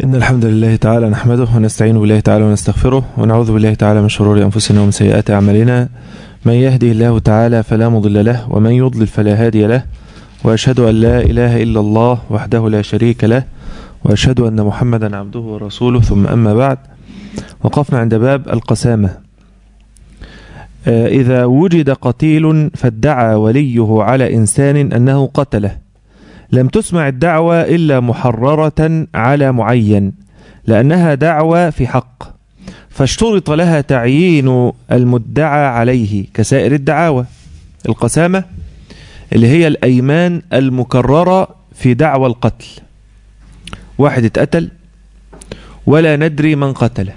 إن الحمد لله تعالى نحمده ونستعين بالله تعالى ونستغفره ونعوذ بالله تعالى من شرور أنفسنا ومن سيئات أعمالنا من يهدي الله تعالى فلا مضل له ومن يضلل فلا هادي له وأشهد أن لا إله إلا الله وحده لا شريك له وأشهد أن محمدا عبده ورسوله ثم أما بعد وقفنا عند باب القسامة آه، إذا وجد قتيل فادعى وليه على إنسان أنه قتله لم تسمع الدعوة إلا محررة على معين لأنها دعوة في حق فاشترط لها تعيين المدعى عليه كسائر الدعاوى القسامة اللي هي الأيمان المكررة في دعوى القتل واحد اتقتل ولا ندري من قتله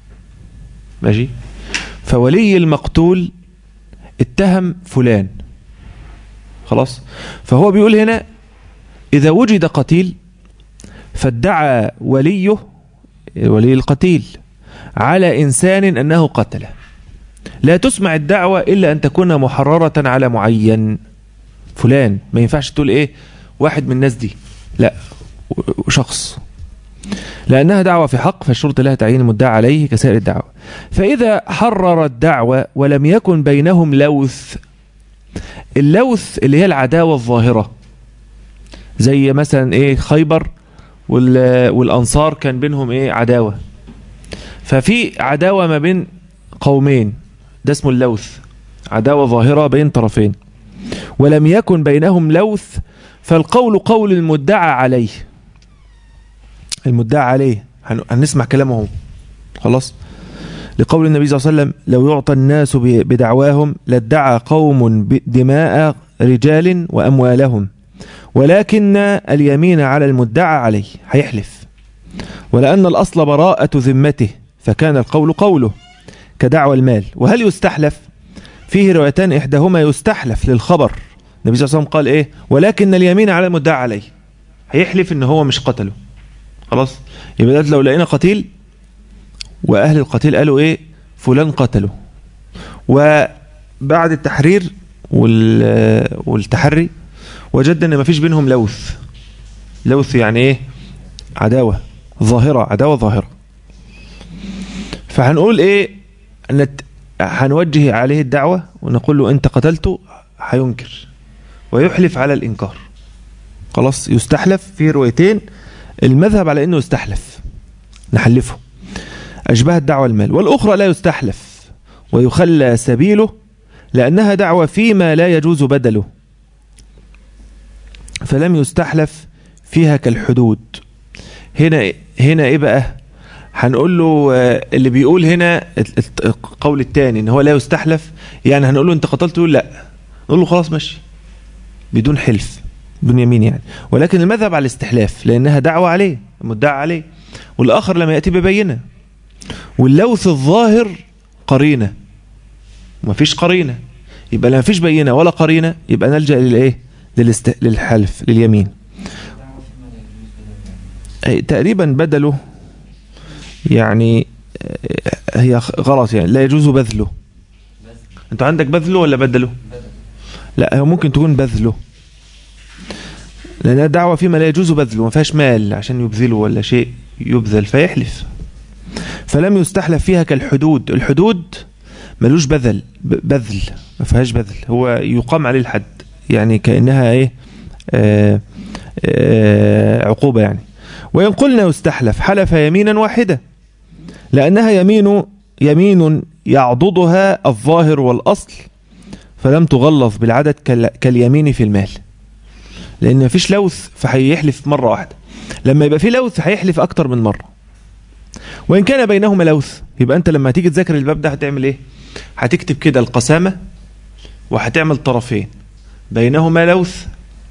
ماشي فولي المقتول اتهم فلان خلاص فهو بيقول هنا إذا وجد قتيل فادعى وليه ولي القتيل على إنسان أنه قتله لا تسمع الدعوة إلا أن تكون محررة على معين فلان ما ينفعش تقول إيه واحد من الناس دي لا شخص لأنها دعوة في حق فالشرط لها تعيين المدعى عليه كسائر الدعوة فإذا حرر الدعوة ولم يكن بينهم لوث اللوث اللي هي العداوة الظاهرة زي مثلا ايه خيبر والانصار كان بينهم ايه عداوه ففي عداوه ما بين قومين ده اسمه اللوث عداوه ظاهره بين طرفين ولم يكن بينهم لوث فالقول قول المدعى عليه المدعى عليه هنسمع كلامه خلاص لقول النبي صلى الله عليه وسلم لو يعطى الناس بدعواهم لادعى قوم دماء رجال واموالهم ولكن اليمين على المدعى عليه هيحلف ولأن الأصل براءة ذمته فكان القول قوله كدعوى المال وهل يستحلف فيه روايتان إحداهما يستحلف للخبر النبي صلى الله عليه وسلم قال إيه ولكن اليمين على المدعى عليه هيحلف إن هو مش قتله خلاص يبقى لو لقينا قتيل وأهل القتيل قالوا إيه فلان قتله وبعد التحرير والتحري وجدنا ان مفيش بينهم لوث لوث يعني ايه عداوة ظاهرة عداوة ظاهرة فهنقول ايه ان هنوجه عليه الدعوة ونقول له انت قتلته هينكر ويحلف على الانكار خلاص يستحلف في روايتين المذهب على انه يستحلف نحلفه اشبه الدعوة المال والاخرى لا يستحلف ويخلى سبيله لانها دعوة فيما لا يجوز بدله فلم يستحلف فيها كالحدود هنا هنا ايه بقى هنقول له اللي بيقول هنا القول الثاني ان هو لا يستحلف يعني هنقول له انت قتلته يقول لا نقول له خلاص ماشي بدون حلف بدون يمين يعني ولكن المذهب على الاستحلاف لانها دعوه عليه مدعى عليه والاخر لما ياتي ببينه واللوث الظاهر قرينه ومفيش قرينه يبقى لما فيش بينه ولا قرينه يبقى نلجا للايه للاست... للحلف لليمين أي تقريبا بدله يعني هي غلط يعني لا يجوز بذله انت عندك بذله ولا بدله لا هو ممكن تكون بذله لان الدعوة فيما لا يجوز بذله ما فيهاش مال عشان يبذله ولا شيء يبذل فيحلف فلم يستحلف فيها كالحدود الحدود ملوش بذل بذل ما فيهاش بذل هو يقام عليه الحد يعني كأنها ايه آآ آآ عقوبة يعني وإن قلنا يستحلف حلف يمينا واحدة لأنها يمين يمين يعضدها الظاهر والأصل فلم تغلظ بالعدد كاليمين في المال لأن مفيش لوث فهيحلف مرة واحدة لما يبقى في لوث هيحلف أكتر من مرة وإن كان بينهما لوث يبقى أنت لما هتيجي تذاكر الباب ده هتعمل إيه هتكتب كده القسامة وهتعمل طرفين بينهما لوث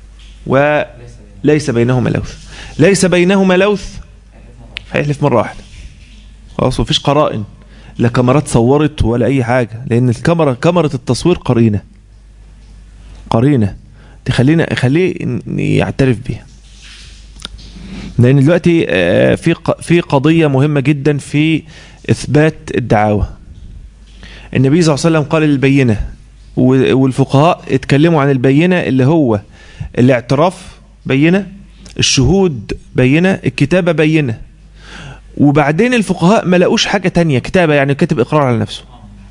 وليس بينهما لوث ليس بينهما لوث هيحلف مرة واحدة خلاص مفيش قرائن لا كاميرات صورت ولا أي حاجة لأن الكاميرا كاميرا التصوير قرينة قرينة تخلينا خليه يعترف بيها لأن دلوقتي في في قضية مهمة جدا في إثبات الدعاوى النبي صلى الله عليه وسلم قال البينة والفقهاء اتكلموا عن البينة اللي هو الاعتراف بينة الشهود بينة الكتابة بينة وبعدين الفقهاء ما لقوش حاجة تانية كتابة يعني كاتب إقرار على نفسه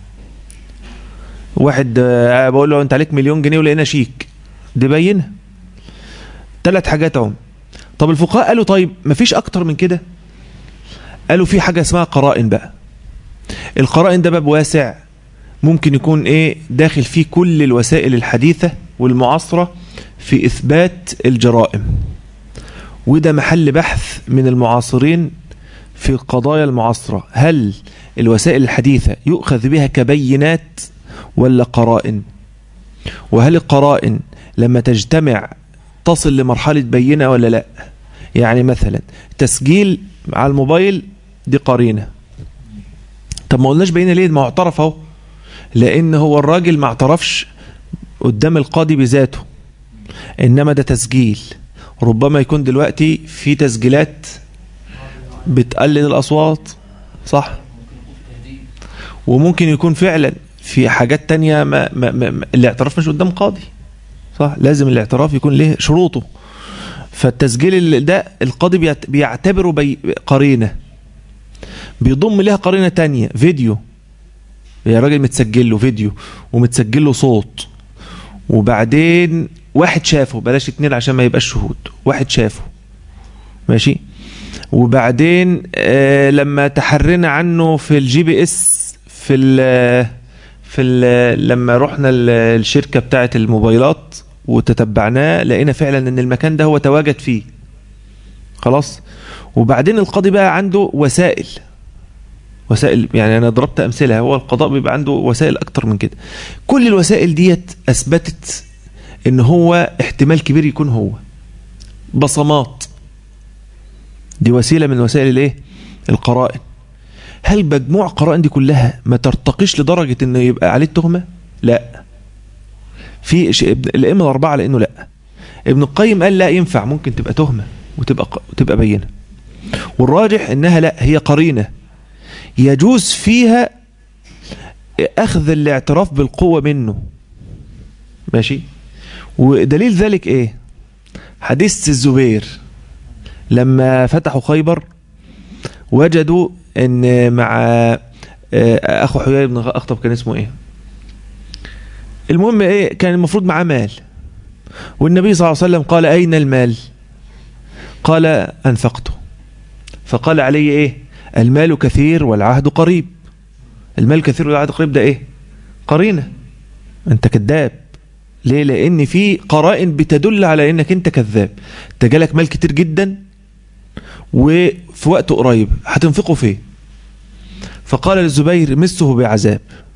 واحد آه، بقول له انت عليك مليون جنيه ولقينا شيك دي بينها ثلاث حاجات اهم طب الفقهاء قالوا طيب مفيش اكتر من كده قالوا في حاجة اسمها قرائن بقى القرائن ده باب واسع ممكن يكون ايه داخل فيه كل الوسائل الحديثة والمعاصرة في اثبات الجرائم وده محل بحث من المعاصرين في القضايا المعاصرة هل الوسائل الحديثة يؤخذ بها كبينات ولا قرائن وهل القرائن لما تجتمع تصل لمرحلة بينة ولا لا يعني مثلا تسجيل على الموبايل دي قرينة طب ما قلناش بينة ليه ما هو اعترف اهو لان هو الراجل ما اعترفش قدام القاضي بذاته انما ده تسجيل ربما يكون دلوقتي في تسجيلات بتقلد الاصوات صح وممكن يكون فعلا في حاجات تانية ما ما ما الاعتراف مش قدام قاضي صح لازم الاعتراف يكون له شروطه فالتسجيل ده القاضي بيعت- بيعتبره بي قرينة بيضم لها قرينة تانية فيديو يا راجل متسجل له فيديو ومتسجل له صوت وبعدين واحد شافه بلاش اتنين عشان ما يبقاش شهود واحد شافه ماشي وبعدين آه لما تحرنا عنه في الجي بي اس في ال في ال لما رحنا ال- الشركه بتاعه الموبايلات وتتبعناه لقينا فعلا ان المكان ده هو تواجد فيه خلاص وبعدين القاضي بقى عنده وسائل وسائل يعني انا ضربت امثله هو القضاء بيبقى عنده وسائل اكتر من كده كل الوسائل ديت اثبتت ان هو احتمال كبير يكون هو بصمات دي وسيله من وسائل الايه القرائن هل مجموع القرائن دي كلها ما ترتقيش لدرجه انه يبقى عليه التهمه لا في شيء ابن- الائمه الاربعه لانه لا ابن القيم قال لا ينفع ممكن تبقى تهمه وتبقى ق- وتبقى بينه والراجح انها لا هي قرينه يجوز فيها اخذ الاعتراف بالقوه منه ماشي ودليل ذلك ايه حديث الزبير لما فتحوا خيبر وجدوا ان مع آه، اخو حيي بن اخطب كان اسمه ايه المهم ايه كان المفروض معاه مال والنبي صلى الله عليه وسلم قال اين المال قال انفقته فقال علي ايه المال كثير والعهد قريب المال كثير والعهد قريب ده ايه قرينه انت كذاب ليه لان في قرائن بتدل على انك انت كذاب انت جالك مال كتير جدا وفي وقت قريب هتنفقه فين فقال للزبير مسه بعذاب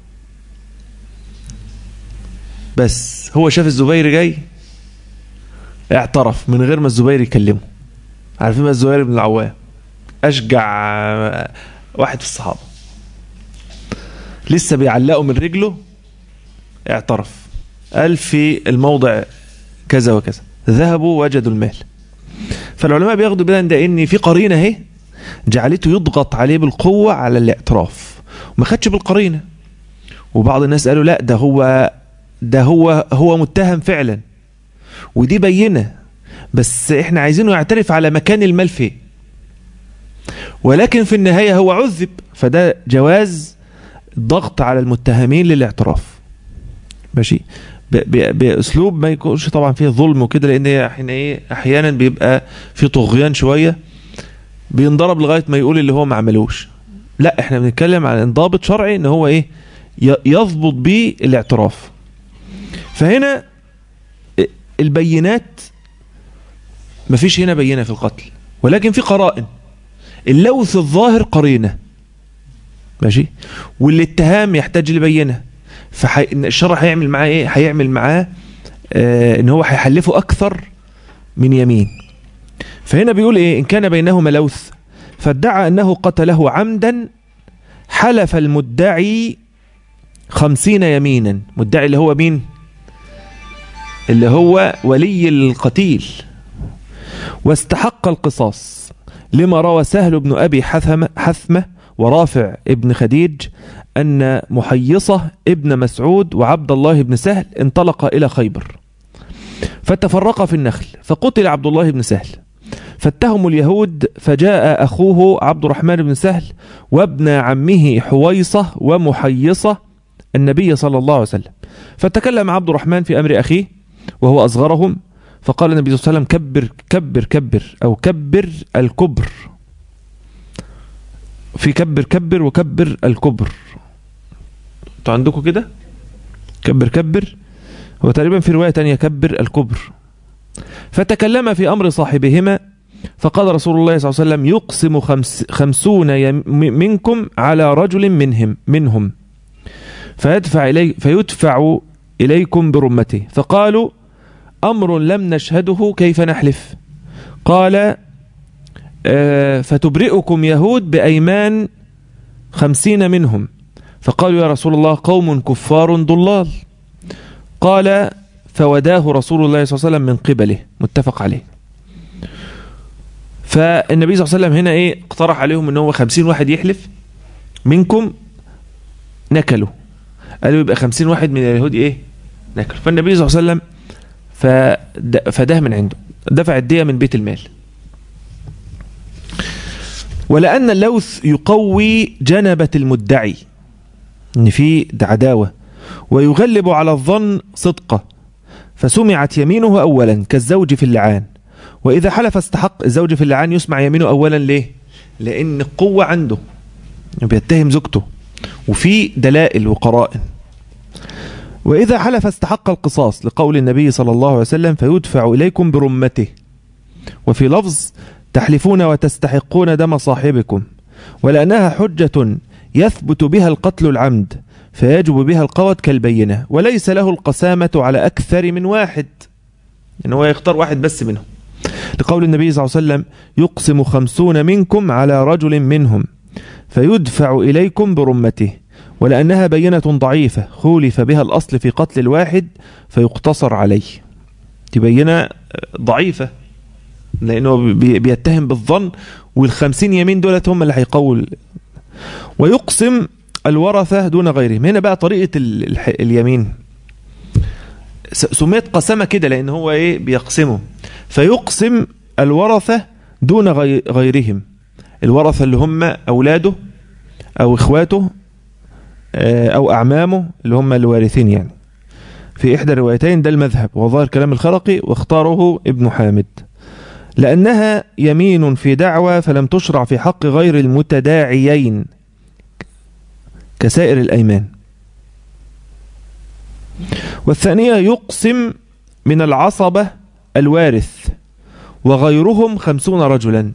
بس هو شاف الزبير جاي اعترف من غير ما الزبير يكلمه عارفين ما الزبير بن العوام اشجع واحد في الصحابه لسه بيعلقه من رجله اعترف قال في الموضع كذا وكذا ذهبوا وجدوا المال فالعلماء بياخدوا بده ده ان في قرينه اهي جعلته يضغط عليه بالقوه على الاعتراف وما خدش بالقرينه وبعض الناس قالوا لا ده هو ده هو هو متهم فعلا ودي بينه بس احنا عايزينه يعترف على مكان المال فين ولكن في النهايه هو عذب فده جواز ضغط على المتهمين للاعتراف ماشي ب- ب- باسلوب ما يكونش طبعا فيه ظلم وكده لان هي احنا ايه احيانا بيبقى في طغيان شويه بينضرب لغايه ما يقول اللي هو ما عملوش لا احنا بنتكلم عن انضابط شرعي ان هو ايه ي- يضبط بيه الاعتراف فهنا البينات مفيش هنا بينه في القتل ولكن في قرائن اللوث الظاهر قرينه ماشي والاتهام يحتاج لبينه فالشرع هيعمل معاه ايه هيعمل معاه آه ان هو هيحلفه اكثر من يمين فهنا بيقول ايه ان كان بينهما لوث فادعى انه قتله عمدا حلف المدعي خمسين يمينا مدعي اللي هو مين اللي هو ولي القتيل واستحق القصاص لما روى سهل بن أبي حثمة, حثمة ورافع ابن خديج أن محيصة ابن مسعود وعبد الله بن سهل انطلق إلى خيبر فتفرقا في النخل فقتل عبد الله بن سهل فاتهموا اليهود فجاء أخوه عبد الرحمن بن سهل وابن عمه حويصة ومحيصة النبي صلى الله عليه وسلم فتكلم عبد الرحمن في أمر أخيه وهو أصغرهم فقال النبي صلى الله عليه وسلم كبر كبر كبر أو كبر الكبر في كبر كبر وكبر الكبر انتوا عندكم كده كبر كبر هو تقريبا في رواية تانية كبر الكبر فتكلم في أمر صاحبهما فقال رسول الله صلى الله عليه وسلم يقسم خمس خمسون يم- منكم على رجل منهم منهم فيدفع إلي فيدفع إليكم برمته فقالوا أمر لم نشهده كيف نحلف قال آه، فتبرئكم يهود بأيمان خمسين منهم فقالوا يا رسول الله قوم كفار ضلال قال فوداه رسول الله صلى الله عليه وسلم من قبله متفق عليه فالنبي صلى الله عليه وسلم هنا ايه اقترح عليهم ان هو خمسين واحد يحلف منكم نكلوا قالوا يبقى خمسين واحد من اليهود ايه نكلوا فالنبي صلى الله عليه وسلم فد- فده من عنده دفع الدية من بيت المال ولأن اللوث يقوي جنبة المدعي ان في عداوة ويغلب على الظن صدقه فسمعت يمينه أولا كالزوج في اللعان وإذا حلف استحق الزوج في اللعان يسمع يمينه أولا ليه لأن القوة عنده بيتهم زوجته وفي دلائل وقرائن وإذا حلف استحق القصاص لقول النبي صلى الله عليه وسلم فيدفع إليكم برمته وفي لفظ تحلفون وتستحقون دم صاحبكم ولأنها حجة يثبت بها القتل العمد فيجب بها القوت كالبينة وليس له القسامة على أكثر من واحد إن هو يختار واحد بس منهم لقول النبي صلى الله عليه وسلم يقسم خمسون منكم على رجل منهم فيدفع إليكم برمته ولأنها بينة ضعيفة خولف بها الأصل في قتل الواحد فيقتصر عليه دي بينة ضعيفة لأنه بي- بيتهم بالظن والخمسين يمين دولت هم اللي هيقووا ال- ويقسم الورثة دون غيرهم هنا بقى طريقة ال- الح- اليمين س- سميت قسمة كده لأن هو إيه بيقسمه فيقسم الورثة دون غي- غيرهم الورثة اللي هم أولاده أو إخواته آه، أو أعمامه اللي هم الوارثين يعني في إحدى الروايتين ده المذهب وظاهر كلام الخرقي واختاره ابن حامد لأنها يمين في دعوى فلم تشرع في حق غير المتداعيين كسائر الأيمان والثانية يقسم من العصبة الوارث وغيرهم خمسون رجلا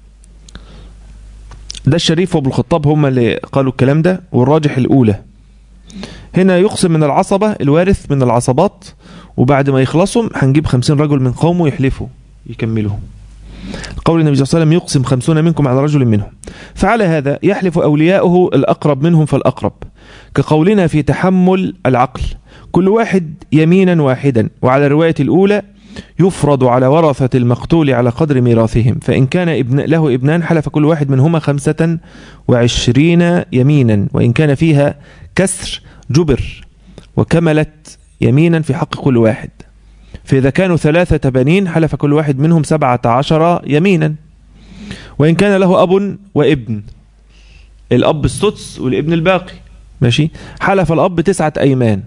ده الشريف وابو الخطاب هم اللي قالوا الكلام ده والراجح الأولى هنا يقسم من العصبة الوارث من العصبات وبعد ما يخلصهم هنجيب خمسين رجل من قومه يحلفوا يكملوا قول النبي صلى الله عليه وسلم يقسم خمسون منكم على رجل منهم فعلى هذا يحلف أولياؤه الأقرب منهم فالأقرب كقولنا في تحمل العقل كل واحد يمينا واحدا وعلى الرواية الأولى يفرض على ورثة المقتول على قدر ميراثهم فإن كان ابن له ابنان حلف كل واحد منهما خمسة وعشرين يمينا وإن كان فيها كسر جبر وكملت يمينا في حق كل واحد فإذا كانوا ثلاثة بنين حلف كل واحد منهم سبعة عشر يمينا وإن كان له أب وابن الأب السدس والابن الباقي ماشي حلف الأب تسعة أيمان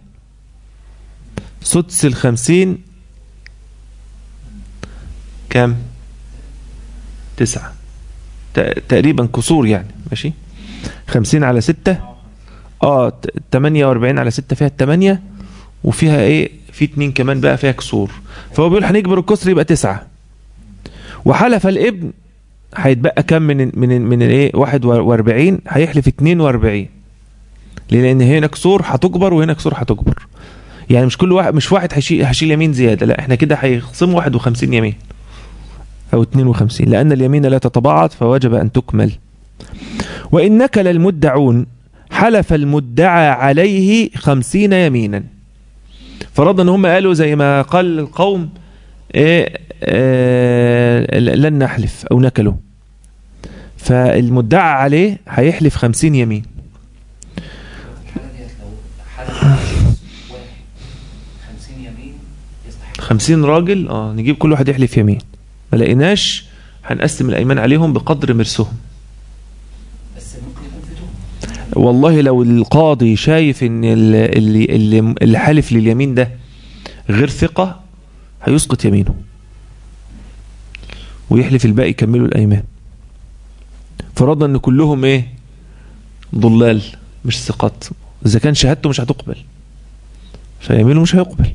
سدس الخمسين كام تسعة ت- تقريبا كسور يعني ماشي خمسين على ستة اه ت- تمانية واربعين على ستة فيها التمانية وفيها ايه في اتنين كمان بقى فيها كسور فهو بيقول هنجبر الكسر يبقى تسعة وحلف الابن هيتبقى كام من من من الايه 41 هيحلف 42 ليه؟ لان هنا كسور هتجبر وهنا كسور هتجبر يعني مش كل واحد مش واحد هيشيل هيشيل يمين زياده لا احنا كده هيخصموا 51 يمين او 52 لان اليمين لا تتباعد فوجب ان تكمل وان نكل المدعون حلف المدعى عليه خمسين يمينا فرضا ان هم قالوا زي ما قال القوم إيه آه لن نحلف او نكلوا فالمدعى عليه هيحلف خمسين يمين الحالة ديت لو حلف واحد 50 يمين يستحق خمسين راجل اه نجيب كل واحد يحلف يمين ما لقيناش هنقسم الايمان عليهم بقدر مرسهم بس ممكن يكون في تهمه والله لو القاضي شايف ان ال- اللي اللي اللي حالف لليمين ده غير ثقة هيسقط يمينه ويحلف الباقي يكملوا الايمان فرضنا ان كلهم ايه ضلال مش ثقات اذا كان شهادته مش هتقبل فيمينه مش هيقبل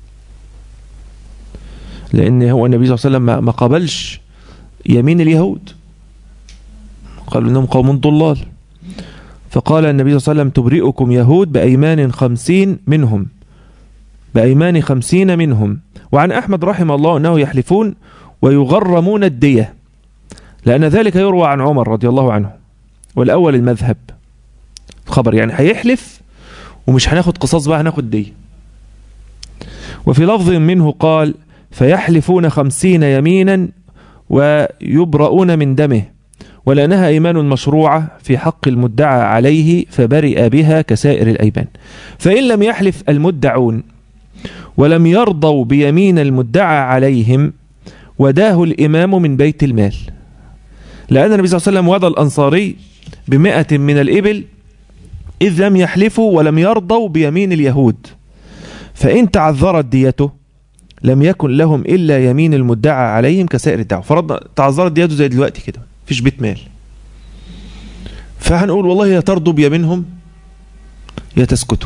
لان هو النبي صلى الله عليه وسلم ما- ما قبلش يمين اليهود قال انهم قوم ضلال فقال النبي صلى الله عليه وسلم تبرئكم يهود بأيمان خمسين منهم بأيمان خمسين منهم وعن أحمد رحمه الله أنه يحلفون ويغرمون الدية لأن ذلك يروى عن عمر رضي الله عنه والأول المذهب خبر يعني هيحلف ومش هناخد قصاص بقى هناخد دية وفي لفظ منه قال فيحلفون خمسين يمينا ويبرؤون من دمه ولأنها أيمان مشروعة في حق المدعى عليه فبرئ بها كسائر الأيمان فإن لم يحلف المدعون ولم يرضوا بيمين المدعى عليهم وداه الإمام من بيت المال لأن النبي صلى الله عليه وسلم ودى الأنصاري بمئة من الإبل إذ لم يحلفوا ولم يرضوا بيمين اليهود فإن تعذرت ديته لم يكن لهم إلا يمين المدعى عليهم كسائر الدعوة فرضنا تعذرت ديته زي دلوقتي كده فيش بيت مال فهنقول والله يا ترضوا بيمينهم يا تسكتوا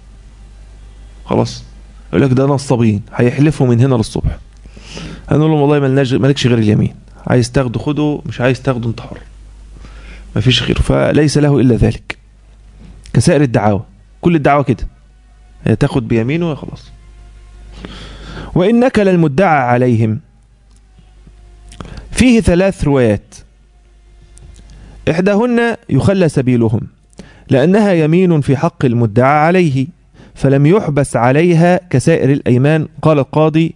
خلاص يقول لك ده نصابين هيحلفوا من هنا للصبح هنقول لهم والله ملناش مالكش غير اليمين عايز تاخده خده مش عايز تاخده انت حر مفيش غيره فليس له الا ذلك كسائر الدعاوى كل الدعوة كده هي تاخد بيمينه يا خلاص وإن نكل المدعى عليهم فيه ثلاث روايات إحداهن يخلى سبيلهم لأنها يمين في حق المدعى عليه فلم يحبس عليها كسائر الأيمان قال القاضي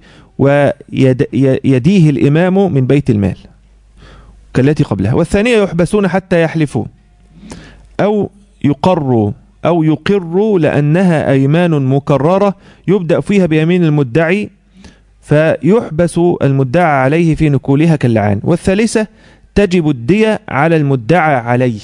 ويديه الإمام من بيت المال كالتي قبلها والثانية يحبسون حتى يحلفوا أو يقروا أو يقروا لأنها أيمان مكررة يبدأ فيها بيمين المدعي فيحبس المدعى عليه في نكولها كاللعان والثالثة تجب الدية على المدعى عليه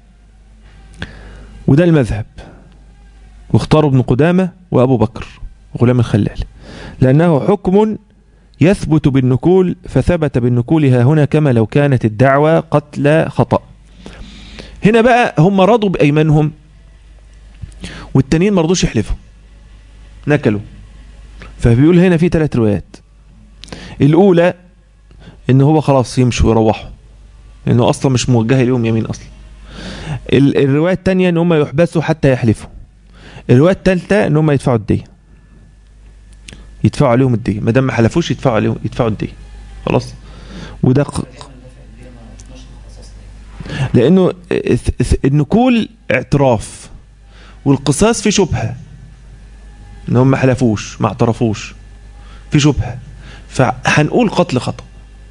وده المذهب واختاره ابن قدامة وأبو بكر غلام الخلال لأنه حكم يثبت بالنكول فثبت بالنكول ها هنا كما لو كانت الدعوة قتل خطأ هنا بقى هم رضوا بأيمانهم والتانيين ما رضوش يحلفوا نكلوا فبيقول هنا في ثلاث روايات الأولى إن هو خلاص يمشوا ويروحوا لأنه أصلا مش موجهة ليهم يمين أصلا ال- الرواية الثانية إن هم يحبسوا حتى يحلفوا الرواية الثالثة إن هم يدفعوا الدية يدفعوا عليهم الدية ما دام ما حلفوش يدفعوا عليهم يدفعوا الدية خلاص وده ق- دايما دافع الدية ما رحناش للقصاص تاني لانه الث- الث- النكول اعتراف والقصاص في شبهه ان هم ما حلفوش ما اعترفوش في شبهه فهنقول قتل خطا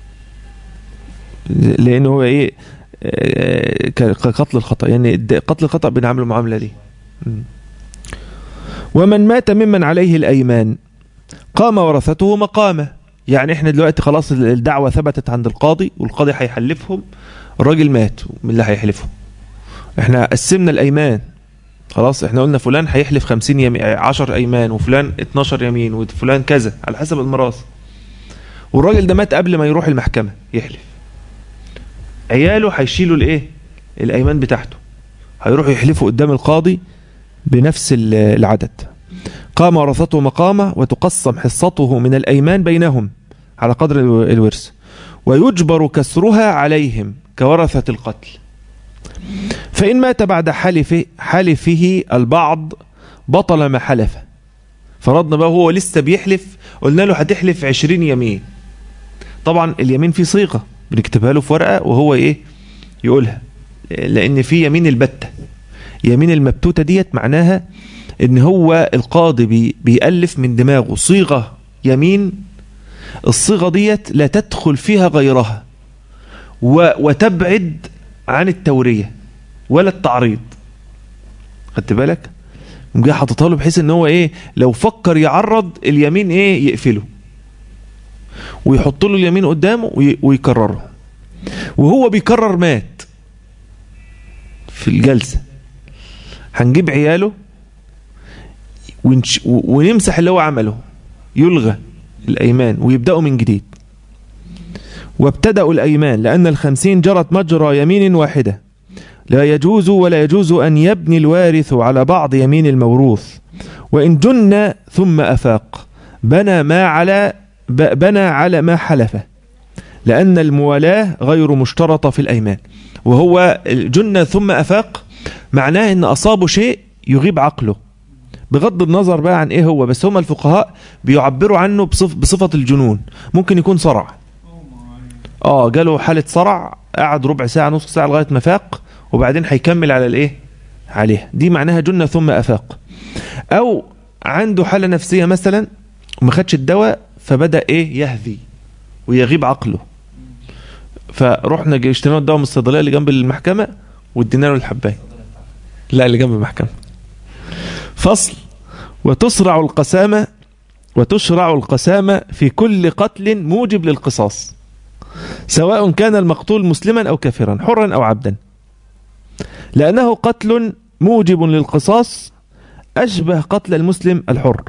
لانه هو ايه آه، ك- كقتل الخطا يعني الد- قتل الخطا بنعمل المعامله دي مم. ومن مات ممن عليه الايمان قام ورثته مقامه يعني احنا دلوقتي خلاص الدعوه ثبتت عند القاضي والقاضي هيحلفهم الراجل مات من اللي هيحلفه احنا قسمنا الايمان خلاص احنا قلنا فلان هيحلف 50 يمين 10 ايمان وفلان 12 يمين وفلان كذا على حسب الميراث والراجل ده مات قبل ما يروح المحكمه يحلف عياله هيشيلوا الايه الايمان بتاعته هيروحوا يحلفوا قدام القاضي بنفس ال- العدد قام ورثته مقامه وتقسم حصته من الايمان بينهم على قدر الو- الورث ويجبر كسرها عليهم كورثة القتل فإن مات بعد حلفه, حلفه البعض بطل ما حلف فرضنا بقى هو لسه بيحلف قلنا له هتحلف عشرين يمين طبعا اليمين فيه صيغة بنكتبها له في ورقة وهو ايه يقولها لأن في يمين البتة يمين المبتوتة ديت معناها ان هو القاضي بي بيألف من دماغه صيغة يمين الصيغة ديت لا تدخل فيها غيرها و... وتبعد عن التورية ولا التعريض خدت بالك قام جاي حاططها له بحيث ان هو ايه لو فكر يعرض اليمين ايه يقفله ويحط له اليمين قدامه وي... ويكرره وهو بيكرر مات في الجلسة هنجيب عياله ونش... ونمسح اللي هو عمله يلغى الأيمان ويبدأوا من جديد وابتدأوا الأيمان لأن الخمسين جرت مجرى يمين واحدة لا يجوز ولا يجوز أن يبني الوارث على بعض يمين الموروث وإن جن ثم أفاق بنى ما على ب- بنى على ما حلفه لأن الموالاة غير مشترطة في الأيمان وهو جن ثم أفاق معناه أن أصابه شيء يغيب عقله بغض النظر بقى عن إيه هو بس هم الفقهاء بيعبروا عنه بصف بصفة الجنون ممكن يكون صرع اه جاله حالة صرع قعد ربع ساعة نص ساعة لغاية ما فاق وبعدين هيكمل على الايه عليها دي معناها جنة ثم افاق او عنده حالة نفسية مثلا وما خدش الدواء فبدأ ايه يهذي ويغيب عقله فرحنا جي- اشترينا الدواء من الصيدلية اللي جنب المحكمة وادينا له الحباية لا اللي جنب المحكمة فصل وتسرع القسامة وتشرع القسامة في كل قتل موجب للقصاص سواء كان المقتول مسلما أو كافرا حرا أو عبدا لأنه قتل موجب للقصاص أشبه قتل المسلم الحر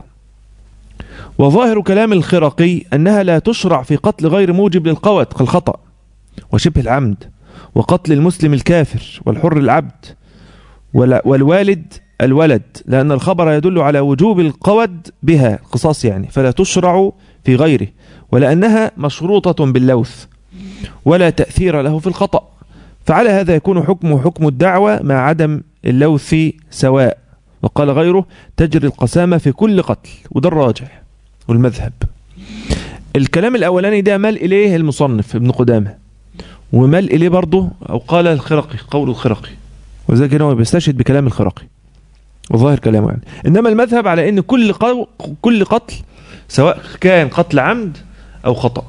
وظاهر كلام الخرقي أنها لا تشرع في قتل غير موجب للقوت كالخطأ وشبه العمد وقتل المسلم الكافر والحر العبد ولا- والوالد الولد لأن الخبر يدل على وجوب القود بها القصاص يعني فلا تشرع في غيره ولأنها مشروطة باللوث ولا تأثير له في الخطأ فعلى هذا يكون حكمه حكم الدعوة مع عدم اللوث سواء وقال غيره تجري القسامة في كل قتل وده الراجح والمذهب الكلام الأولاني ده مال إليه المصنف ابن قدامة ومال إليه برضه أو قال الخرقي قول الخرقي وذلك هو بيستشهد بكلام الخرقي وظاهر كلامه يعني إنما المذهب على أن كل قو... كل قتل سواء كان قتل عمد أو خطأ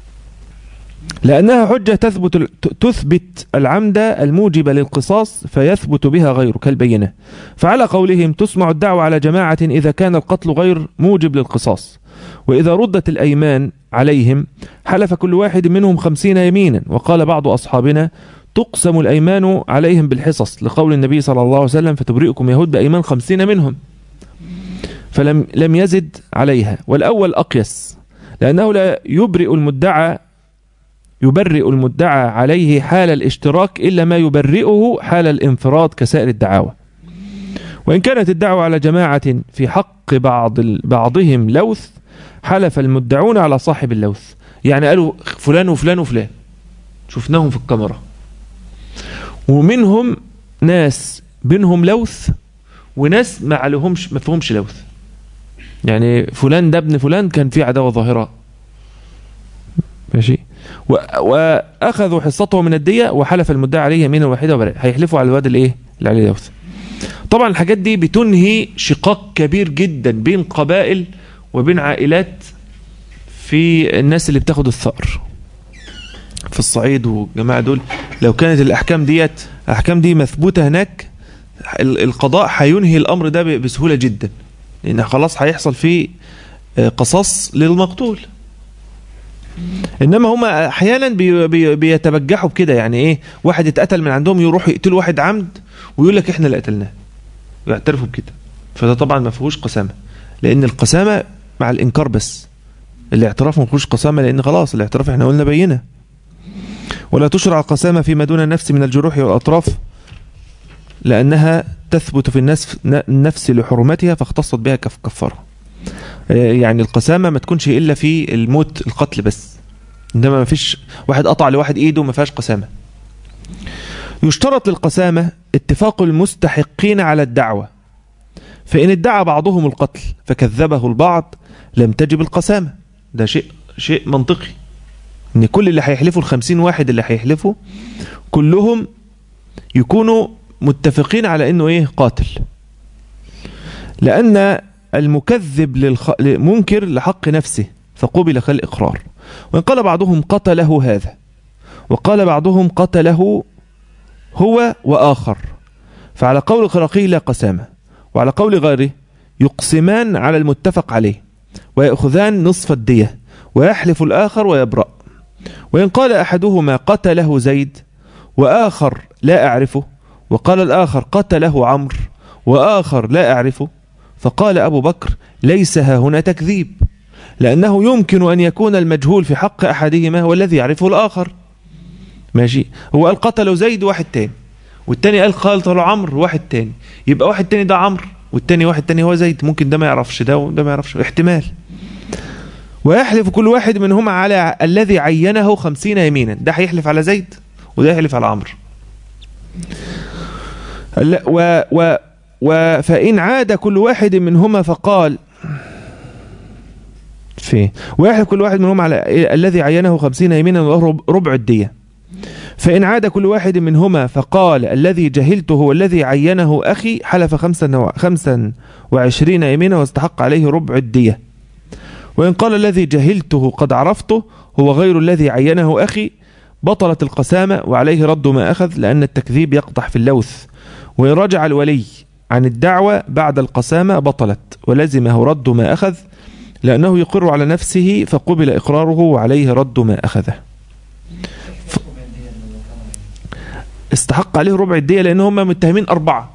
لأنها حجة تثبت تثبت العمد الموجب للقصاص فيثبت بها غيره كالبينة فعلى قولهم تسمع الدعوة على جماعة إذا كان القتل غير موجب للقصاص وإذا ردت الأيمان عليهم حلف كل واحد منهم خمسين يمينا وقال بعض أصحابنا تقسم الأيمان عليهم بالحصص لقول النبي صلى الله عليه وسلم فتبرئكم يهود بأيمان خمسين منهم فلم لم يزد عليها والأول أقيس لأنه لا يبرئ المدعى يبرئ المدعى عليه حال الاشتراك إلا ما يبرئه حال الانفراد كسائر الدعاوى وإن كانت الدعوة على جماعة في حق بعض بعضهم لوث حلف المدعون على صاحب اللوث يعني قالوا فلان وفلان وفلان شفناهم في الكاميرا ومنهم ناس بينهم لوث وناس ما عليهمش ما فيهمش لوث يعني فلان ده ابن فلان كان في عداوة ظاهرة ماشي و... واخذوا حصته من الدية وحلف المدعي عليه يمينا واحدة وبرئ هيحلفوا على الواد الايه اللي عليه لوث طبعا الحاجات دي بتنهي شقاق كبير جدا بين قبائل وبين عائلات في الناس اللي بتاخد الثأر في الصعيد والجماعة دول لو كانت الأحكام ديت الأحكام دي مثبوتة هناك القضاء هينهي الأمر ده بسهولة جدا لأن خلاص هيحصل فيه قصاص للمقتول انما هم احيانا بي بي بيتبجحوا بكده يعني ايه واحد اتقتل من عندهم يروحوا يقتلوا واحد عمد ويقول لك احنا اللي قتلناه ويعترفوا بكده فده طبعا ما فيهوش قسامه لان القسامه مع الانكار بس الاعتراف ما فيهوش قسامه لان خلاص الاعتراف احنا قلنا بينه ولا تشرع القسامه فيما دون النفس من الجروح والاطراف لانها تثبت في النفس النفس لحرمتها فاختصت بها كفاره يعني القسامه ما تكونش الا في الموت القتل بس انما ما فيش واحد قطع لواحد ايده ما فيهاش قسامه يشترط للقسامه اتفاق المستحقين على الدعوه فان ادعى بعضهم القتل فكذبه البعض لم تجب القسامه ده شيء شيء منطقي ان كل اللي هيحلفوا الخمسين واحد اللي هيحلفوا كلهم يكونوا متفقين على انه ايه قاتل لان المكذب للخ... منكر لحق نفسه فقبل كالإقرار وإن قال بعضهم قتله هذا وقال بعضهم قتله هو وآخر فعلى قول الخرقي لا قسامة وعلى قول غيره يقسمان على المتفق عليه ويأخذان نصف الدية ويحلف الآخر ويبرأ وإن قال أحدهما قتله زيد وآخر لا أعرفه وقال الآخر قتله عمرو وآخر لا أعرفه فقال أبو بكر ليس ها هنا تكذيب لأنه يمكن أن يكون المجهول في حق أحدهما هو الذي يعرفه الآخر ماشي هو قال قتله زيد واحد تاني والتاني قال قتله عمرو واحد تاني يبقى واحد تاني ده عمرو والتاني واحد تاني هو زيد ممكن ده ما يعرفش ده وده ما يعرفش احتمال ويحلف كل واحد منهما على الذي عينه خمسين يمينا ده هيحلف على زيد وده يحلف على عمرو لا، و و و فإن عاد كل واحد منهما فقال في ويحلف كل واحد منهم على الذي عينه خمسين يمينا وهو ربع الدية فإن عاد كل واحد منهما فقال الذي جهلته والذي عينه أخي حلف خمسا, و... خمسا وعشرين يمينا واستحق عليه ربع الدية وإن قال الذي جهلته قد عرفته هو غير الذي عينه أخي بطلت القسامة وعليه رد ما أخذ لأن التكذيب يقطح في اللوث وإن رجع الولي عن الدعوة بعد القسامة بطلت ولزمه رد ما أخذ لأنه يقر على نفسه فقبل إقراره وعليه رد ما أخذه استحق عليه ربع الدية لأن هم متهمين أربعة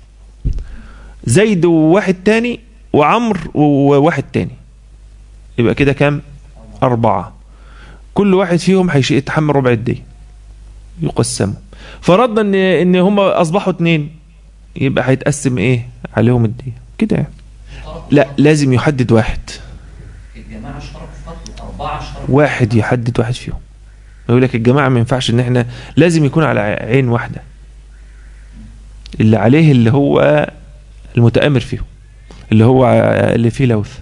زيد وواحد تاني وعمر وواحد تاني يبقى كده كام أربعة كل واحد فيهم هيتحمل ربع الدية يقسموا فرضنا ان ان هم اصبحوا اتنين يبقى هيتقسم ايه عليهم الدية كده يعني لا لازم يحدد واحد الجماعة اشتركوا في قتل أربعة اشتركوا واحد يحدد واحد فيهم يقول لك الجماعة ما ينفعش ان احنا لازم يكون على عين واحدة اللي عليه اللي هو المتآمر فيهم اللي هو اللي فيه لوث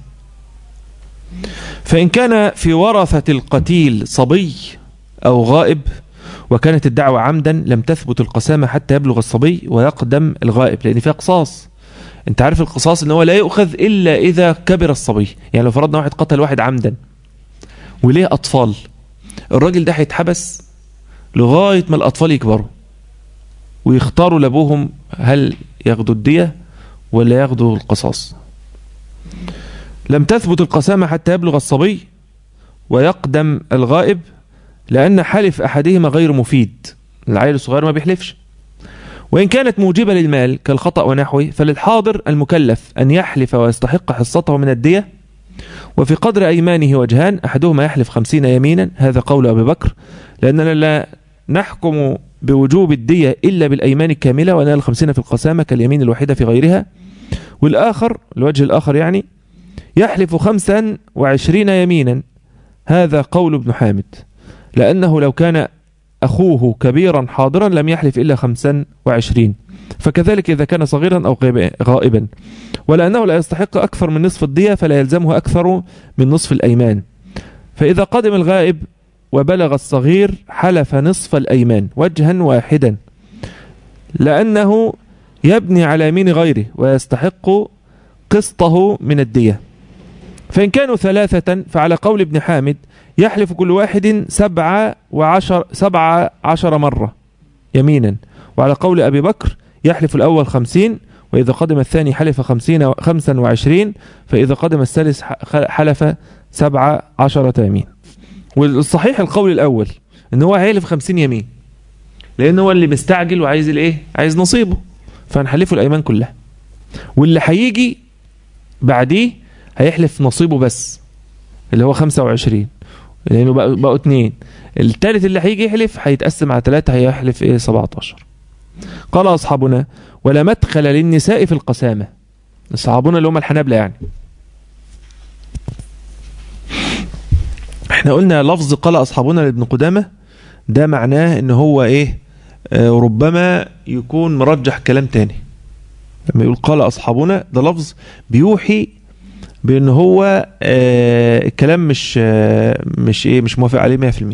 فإن كان في ورثة القتيل صبي أو غائب وكانت الدعوة عمدا لم تثبت القسامة حتى يبلغ الصبي ويقدم الغائب لأن فيها قصاص انت عارف القصاص ان هو لا يؤخذ الا اذا كبر الصبي يعني لو فرضنا واحد قتل واحد عمدا وليه اطفال الراجل ده هيتحبس لغايه ما الاطفال يكبروا ويختاروا لابوهم هل ياخدوا الديه ولا ياخدوا القصاص لم تثبت القسامه حتى يبلغ الصبي ويقدم الغائب لان حلف احدهما غير مفيد العيل الصغير ما بيحلفش وإن كانت موجبة للمال كالخطأ ونحوه فللحاضر المكلف أن يحلف ويستحق حصته من الدية وفي قدر أيمانه وجهان أحدهما يحلف خمسين يمينا هذا قول أبي بكر لأننا لا نحكم بوجوب الدية إلا بالأيمان الكاملة ونال الخمسين في القسامة كاليمين الوحيدة في غيرها والآخر الوجه الآخر يعني يحلف خمسا وعشرين يمينا هذا قول ابن حامد لأنه لو كان أخوه كبيرا حاضرا لم يحلف إلا خمسا وعشرين فكذلك إذا كان صغيرا أو غائبا ولأنه لا يستحق أكثر من نصف الدية فلا يلزمه أكثر من نصف الأيمان فإذا قدم الغائب وبلغ الصغير حلف نصف الأيمان وجها واحدا لأنه يبني على يمين غيره ويستحق قسطه من الدية فإن كانوا ثلاثة فعلى قول ابن حامد يحلف كل واحد سبعة وعشر سبعة عشر مرة يمينا وعلى قول أبي بكر يحلف الأول خمسين وإذا قدم الثاني حلف خمسين خمسا وعشرين فإذا قدم الثالث حلف سبعة عشرة يمين والصحيح القول الأول إن هو هيحلف خمسين يمين لأن هو اللي مستعجل وعايز الإيه عايز نصيبه فهنحلفه الأيمان كلها واللي هيجي بعديه هيحلف نصيبه بس اللي هو 25 لانه بقوا بقوا اتنين التالت اللي هيجي يحلف هيتقسم على ثلاثة هيحلف ايه 17 قال اصحابنا ولا مدخل للنساء في القسامة اصحابنا اللي هم الحنابلة يعني احنا قلنا لفظ قال اصحابنا لابن قدامة ده معناه ان هو ايه آه ربما يكون مرجح كلام تاني لما يقول قال اصحابنا ده لفظ بيوحي بان هو آه الكلام مش آه مش ايه مش موافق عليه 100%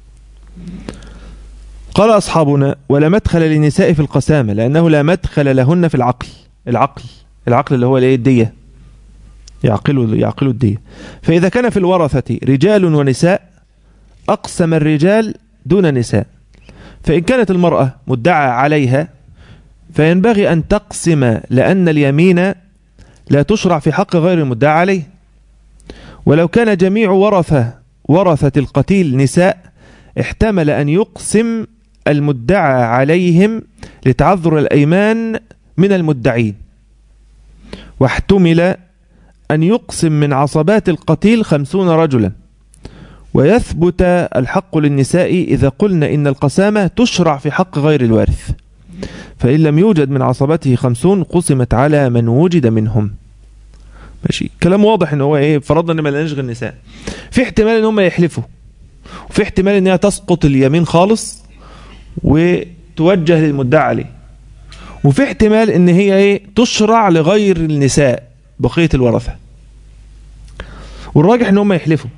قال اصحابنا ولا مدخل للنساء في القسامه لانه لا مدخل لهن في العقل العقل العقل اللي هو الايه الديه يعقلوا يعقلوا الديه فاذا كان في الورثه رجال ونساء اقسم الرجال دون النساء فان كانت المراه مدعى عليها فينبغي ان تقسم لان اليمين لا تشرع في حق غير المدعى عليه ولو كان جميع ورثة ورثة القتيل نساء احتمل أن يقسم المدعى عليهم لتعذر الأيمان من المدعين واحتمل أن يقسم من عصبات القتيل خمسون رجلا ويثبت الحق للنساء إذا قلنا إن القسامة تشرع في حق غير الوارث فإن لم يوجد من عصبته خمسون قسمت على من وجد منهم ماشي كلام واضح ان هو ايه فرضنا ان ما لناش غير النساء في احتمال ان هم يحلفوا وفي احتمال ان هي تسقط اليمين خالص وتوجه للمدعى عليه وفي احتمال ان هي ايه تشرع لغير النساء بقية الورثة والراجح ان هم يحلفوا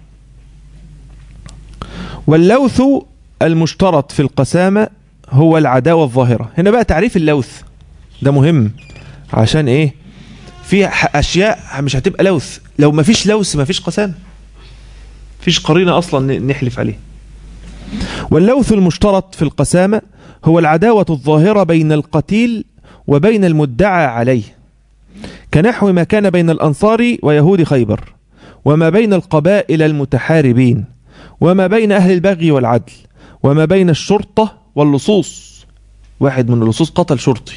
واللوث المشترط في القسامة هو العداوة الظاهرة هنا بقى تعريف اللوث ده مهم عشان ايه في ح- اشياء مش هتبقى لوث لو ما فيش لوث ما فيش قسامة فيش قرينة اصلا ن- نحلف عليه واللوث المشترط في القسامة هو العداوة الظاهرة بين القتيل وبين المدعى عليه كنحو ما كان بين الأنصار ويهود خيبر وما بين القبائل المتحاربين وما بين أهل البغي والعدل وما بين الشرطة واللصوص واحد من اللصوص قتل شرطي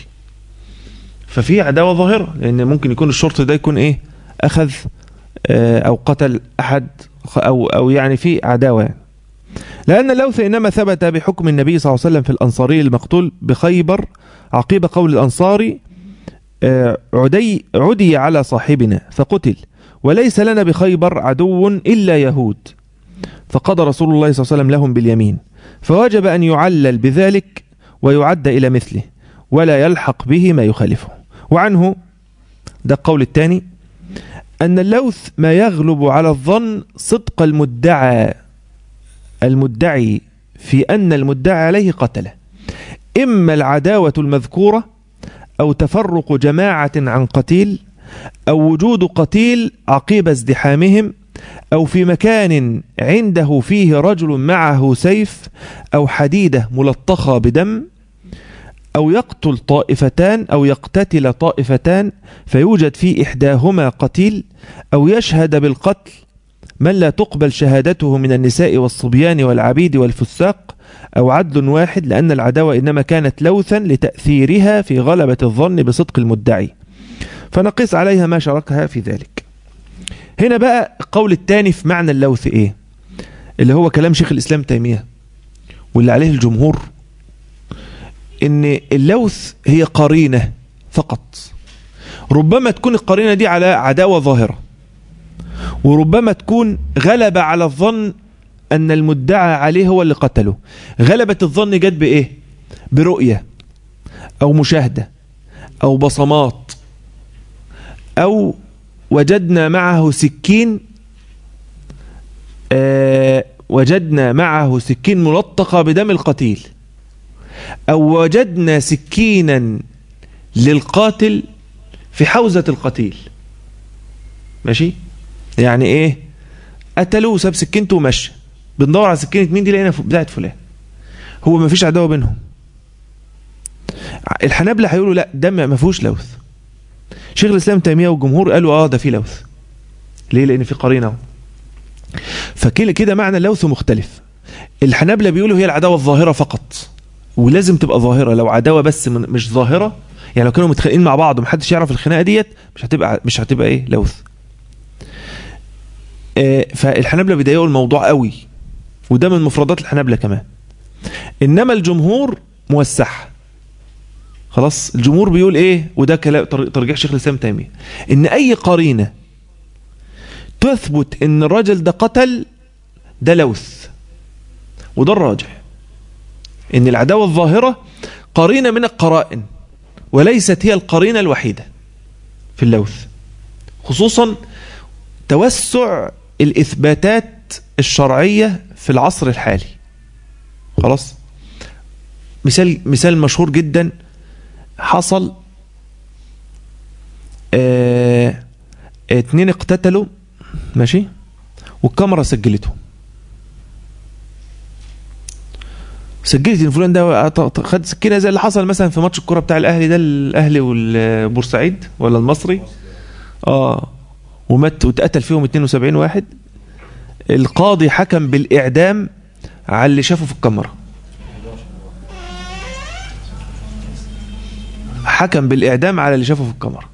ففي عداوة ظاهرة لأن ممكن يكون الشرطي ده يكون إيه أخذ آه، أو قتل أحد أو أو يعني في عداوة يعني. لأن اللوث إنما ثبت بحكم النبي صلى الله عليه وسلم في الأنصاري المقتول بخيبر عقيب قول الأنصاري آه، عدي عدي على صاحبنا فقتل وليس لنا بخيبر عدو إلا يهود فقضى رسول الله صلى الله عليه وسلم لهم باليمين فوجب أن يعلل بذلك ويعد إلى مثله ولا يلحق به ما يخالفه وعنه ده القول الثاني أن اللوث ما يغلب على الظن صدق المدعى المدعي في أن المدعى عليه قتله إما العداوة المذكورة أو تفرق جماعة عن قتيل أو وجود قتيل عقيب ازدحامهم أو في مكان عنده فيه رجل معه سيف أو حديدة ملطخة بدم أو يقتل طائفتان أو يقتتل طائفتان فيوجد في إحداهما قتيل أو يشهد بالقتل من لا تقبل شهادته من النساء والصبيان والعبيد والفساق أو عدل واحد لأن العداوة إنما كانت لوثا لتأثيرها في غلبة الظن بصدق المدعي فنقيس عليها ما شاركها في ذلك هنا بقى القول الثاني في معنى اللوث إيه اللي هو كلام شيخ الإسلام تيمية واللي عليه الجمهور إن اللوث هي قرينة فقط ربما تكون القرينة دي على عداوة ظاهرة وربما تكون غلب على الظن أن المدعى عليه هو اللي قتله غلبة الظن جت بإيه برؤية أو مشاهدة أو بصمات أو وجدنا معه سكين آه وجدنا معه سكين ملطقة بدم القتيل أو وجدنا سكينا للقاتل في حوزة القتيل ماشي يعني ايه قتلوه وساب سكينته ومشى بندور على سكينة مين دي لقينا بتاعت فلان هو ما فيش عداوة بينهم الحنابلة هيقولوا لا ده ما فيهوش لوث شيخ الاسلام تيمية والجمهور قالوا اه ده في لوث ليه لان في قرينه اهو فكده كده معنى اللوث مختلف الحنابلة بيقولوا هي العداوة الظاهرة فقط ولازم تبقى ظاهرة لو عداوة بس من مش ظاهرة يعني لو كانوا متخانقين مع بعض ومحدش يعرف الخناقة ديت مش هتبقى مش هتبقى ايه لوث آه فالحنابلة بيضايقوا الموضوع قوي وده من مفردات الحنابلة كمان انما الجمهور موسعها خلاص الجمهور بيقول ايه وده كلام ترجيح شيخ الاسلام تيميه ان اي قرينه تثبت ان الراجل ده قتل ده لوث وده الراجح ان العداوه الظاهره قرينه من القرائن وليست هي القرينه الوحيده في اللوث خصوصا توسع الاثباتات الشرعيه في العصر الحالي خلاص مثال مثال مشهور جدا حصل اه اتنين اقتتلوا ماشي والكاميرا سجلتهم سجلت ان فلان ده خد سكينه زي اللي حصل مثلا في ماتش الكوره بتاع الاهلي ده الاهلي والبورسعيد ولا المصري اه ومات واتقتل فيهم 72 واحد القاضي حكم بالاعدام على اللي شافه في الكاميرا حكم بالإعدام على اللي شافه في الكاميرا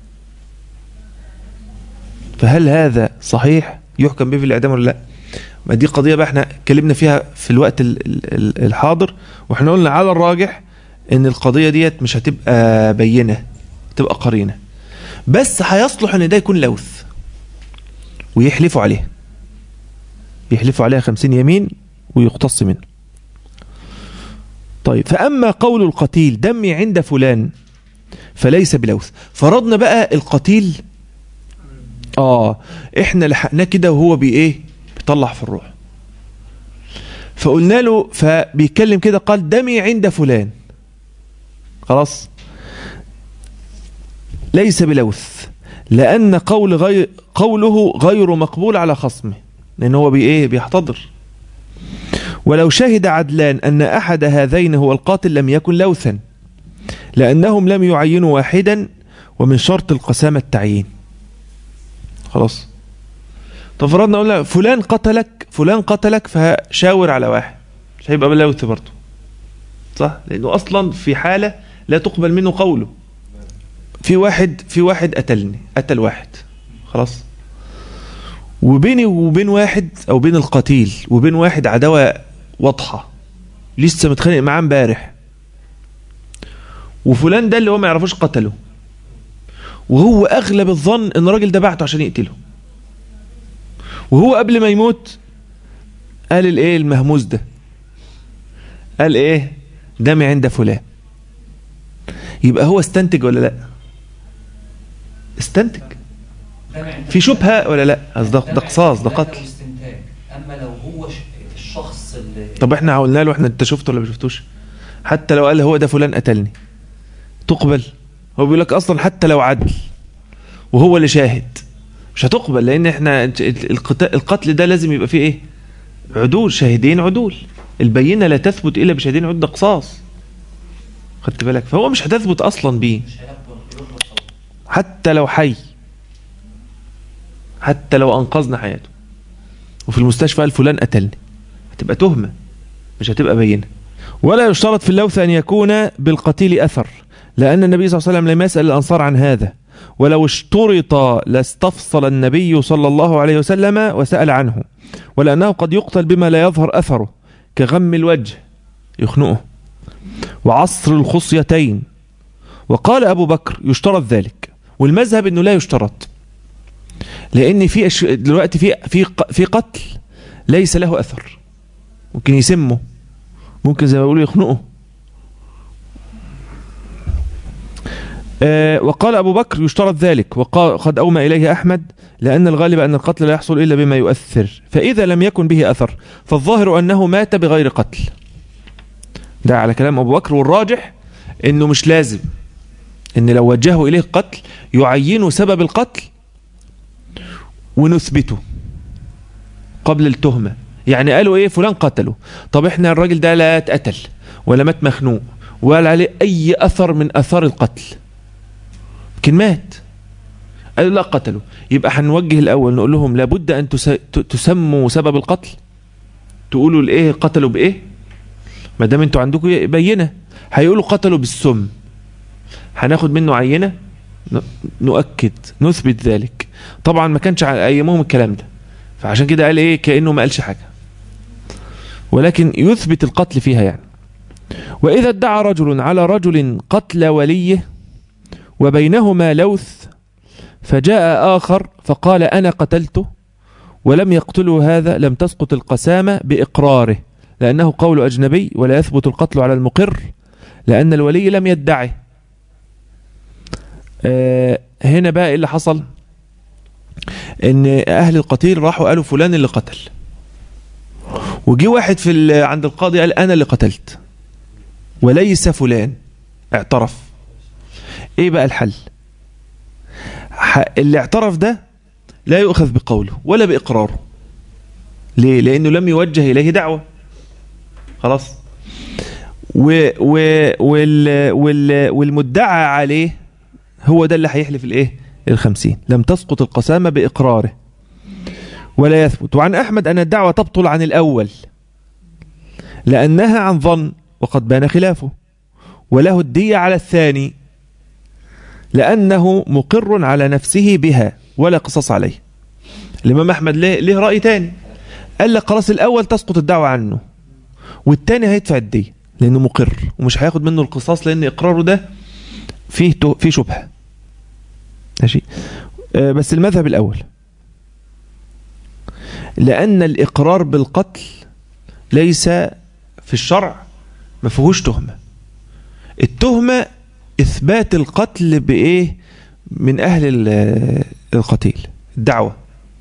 فهل هذا صحيح يحكم به في الإعدام ولا لا ما دي قضية بقى احنا اتكلمنا فيها في الوقت ال- ال- ال- الحاضر واحنا قلنا على الراجح ان القضية ديت مش هتبقى بينة تبقى قرينة بس هيصلح ان ده يكون لوث ويحلفوا عليه يحلفوا عليها خمسين يمين ويقتص منه طيب فأما قول القتيل دمي عند فلان فليس بلوث فرضنا بقى القتيل اه احنا لحقناه كده وهو بي ايه بيطلع في الروح فقلنا له فبيتكلم كده قال دمي عند فلان خلاص ليس بلوث لأن قول غير قوله غير مقبول على خصمه لأن هو بي ايه بيحتضر ولو شهد عدلان أن أحد هذين هو القاتل لم يكن لوثا لأنهم لم يعينوا واحدا ومن شرط القسامة التعيين خلاص طب فرضنا قلنا فلان قتلك فلان قتلك فشاور على واحد مش هيبقى بلوث برضه صح لأنه أصلا في حالة لا تقبل منه قوله في واحد في واحد قتلني قتل واحد خلاص وبيني وبين واحد او بين القتيل وبين واحد عداوه واضحه لسه متخانق معاه امبارح وفلان ده اللي هو ما يعرفوش قتله وهو اغلب الظن ان الراجل ده بعته عشان يقتله وهو قبل ما يموت قال الايه المهموس ده قال ايه دمي عند فلان يبقى هو استنتج ولا لا استنتج في شبهه ولا لا أصل ده ده قصاص ده قتل استنتاج اما لو هو ش- الشخص اللي طب احنا قلنا له احنا انت شفته ولا ما شفتوش حتى لو قال هو ده فلان قتلني تقبل هو بيقول لك اصلا حتى لو عدل وهو اللي شاهد مش هتقبل لان احنا القتال القتل ده لازم يبقى فيه ايه عدول شاهدين عدول البينه لا تثبت الا بشاهدين عدول ده قصاص خدت بالك فهو مش هتثبت اصلا بيه مش هيقبل يقبل قوله. حتى لو حي حتى لو انقذنا حياته وفي المستشفى قال فلان قتلني هتبقى تهمه مش هتبقى بينه ولا يشترط في اللوث ان يكون بالقتيل اثر لان النبي صلى الله عليه وسلم لم يسال الانصار عن هذا ولو اشترط لاستفصل النبي صلى الله عليه وسلم وسال عنه ولانه قد يقتل بما لا يظهر اثره كغم الوجه يخنقه وعصر الخصيتين وقال ابو بكر يشترط ذلك والمذهب انه لا يشترط لان في أش... دلوقتي في في ق- في قتل ليس له اثر ممكن يسمه ممكن زي ما بيقولوا يخنقه آه وقال ابو بكر يشترط ذلك وقال قد اومى اليه احمد لان الغالب ان القتل لا يحصل الا بما يؤثر فاذا لم يكن به اثر فالظاهر انه مات بغير قتل ده على كلام ابو بكر والراجح انه مش لازم ان لو وجهوا اليه قتل يعينوا سبب القتل ونثبته قبل التهمة يعني قالوا ايه فلان قتله طب احنا الراجل ده لا اتقتل ولا مات مخنوق ولا عليه اي اثر من اثار القتل لكن مات قالوا لا قتله يبقى هنوجه الاول نقول لهم لابد ان تس- ت- تسموا سبب القتل تقولوا الايه قتلوا بايه ما دام انتوا عندكم بينه هيقولوا قتلوا بالسم هناخد منه عينه ن- نؤكد نثبت ذلك طبعا ما كانش على ايامهم الكلام ده فعشان كده قال ايه كانه ما قالش حاجه ولكن يثبت القتل فيها يعني واذا ادعى رجل على رجل قتل وليه وبينهما لوث فجاء اخر فقال انا قتلته ولم يقتله هذا لم تسقط القسامه باقراره لانه قول اجنبي ولا يثبت القتل على المقر لان الولي لم يدعه آه، هنا بقى ايه اللي حصل ان اهل القتيل راحوا قالوا فلان اللي قتل وجي واحد في ال- عند القاضي قال انا اللي قتلت وليس فلان اعترف ايه بقى الحل ح- اللي اعترف ده لا يؤخذ بقوله ولا باقراره ليه لانه لم يوجه اليه دعوه خلاص و و وال وال والمدعى عليه هو ده اللي هيحلف الايه الخمسين لم تسقط القسامة بإقراره ولا يثبت وعن أحمد أن الدعوة تبطل عن الأول لأنها عن ظن وقد بان خلافه وله الدية على الثاني لأنه مقر على نفسه بها ولا قصاص عليه الإمام أحمد ليه, ليه رأي تاني قال لك خلاص الأول تسقط الدعوة عنه والتاني هيدفع الدية لأنه مقر ومش هياخد منه القصاص لأن إقراره ده فيه تو- فيه شبهة ماشي آه، بس المذهب الأول لأن الإقرار بالقتل ليس في الشرع ما فيهوش تهمة التهمة إثبات القتل بإيه من أهل ال- القتيل الدعوة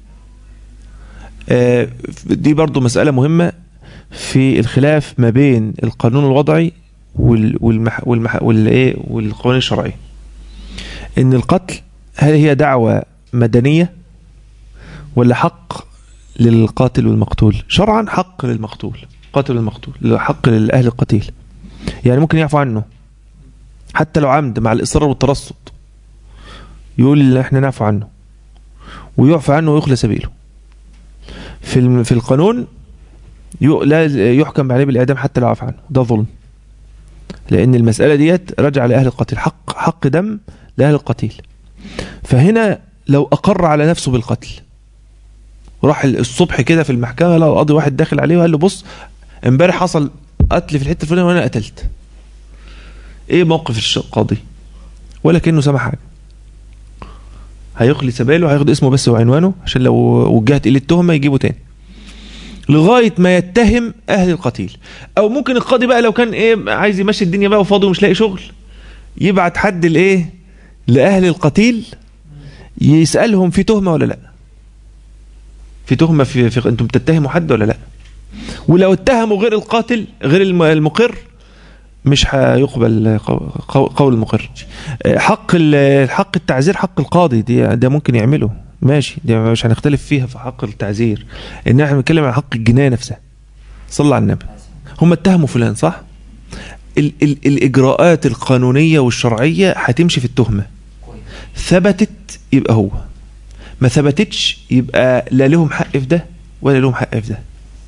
آه، دي برضو مسألة مهمة في الخلاف ما بين القانون الوضعي وال- والمح والمح والإيه والقوانين الشرعية إن القتل هل هي دعوة مدنية ولا حق للقاتل والمقتول شرعا حق للمقتول قاتل المقتول حق لأهل القتيل يعني ممكن يعفو عنه حتى لو عمد مع الإصرار والترصد يقول احنا نعفو عنه ويعفى عنه ويخلى سبيله في الم- في القانون يو- لا يحكم عليه بالإعدام حتى لو عفى عنه ده ظلم لأن المسألة ديت راجعة لأهل القتيل حق حق دم لأهل القتيل فهنا لو أقر على نفسه بالقتل راح الصبح كده في المحكمة لو القاضي واحد داخل عليه وقال له بص امبارح حصل قتل في الحتة الفلانية وأنا قتلت ايه موقف الش- القاضي ولا كأنه سمع حاجة هيخلي سباله هياخد اسمه بس وعنوانه عشان لو وجهت إليه التهمة يجيبه تاني لغاية ما يتهم أهل القتيل أو ممكن القاضي بقى لو كان إيه عايز يمشي الدنيا بقى وفاضي ومش لاقي شغل يبعت حد لإيه لأهل القتيل يسألهم في تهمة ولا لا في تهمة في, في أنتم بتتهموا حد ولا لا ولو اتهموا غير القاتل غير الم- المقر مش هيقبل قو- قو- قول المقر حق ال- حق التعزير حق القاضي دي ده ممكن يعمله ماشي دي مش هنختلف فيها في حق التعزير ان احنا بنتكلم عن حق الجنايه نفسها صلى على النبي هم اتهموا فلان صح ال ال الاجراءات القانونيه والشرعيه هتمشي في التهمه كويس ثبتت يبقى هو ما ثبتتش يبقى لا لهم حق في ده ولا لهم حق في ده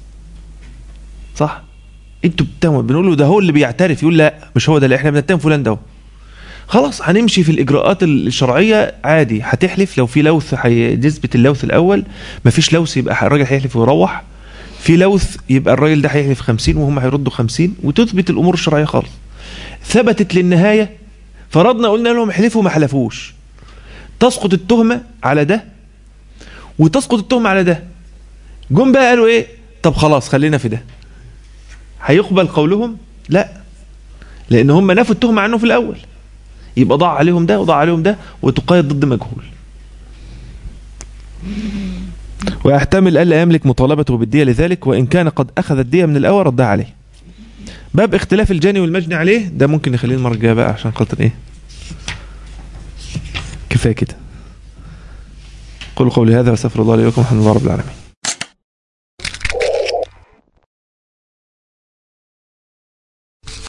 صح انتوا بتتهموا بنقول له ده هو اللي بيعترف يقول لا مش هو ده اللي احنا بنتهم فلان ده هو. خلاص هنمشي في الاجراءات الشرعيه عادي هتحلف لو في لوث هيثبت اللوث الاول مفيش لوث يبقى الراجل هيحلف ويروح في لوث يبقى الراجل ده هيحلف 50 وهم هيردوا 50 وتثبت الامور الشرعيه خالص ثبتت للنهايه فرضنا قلنا لهم احلفوا ما حلفوش تسقط التهمه على ده وتسقط التهمه على ده جم بقى قالوا ايه طب خلاص خلينا في ده هيقبل قولهم لا لان هم نفوا التهمه عنه في الاول يبقى ضاع عليهم ده وضاع عليهم ده وتقيد ضد مجهول ويحتمل ألا يملك مطالبته بالدية لذلك وإن كان قد أخذ الدية من الأول ردها عليه باب اختلاف الجاني والمجني عليه ده ممكن نخليه المرة الجاية بقى عشان خاطر إيه كفاية كده قولوا قولي هذا واستغفر الله لي ولكم الحمد لله رب العالمين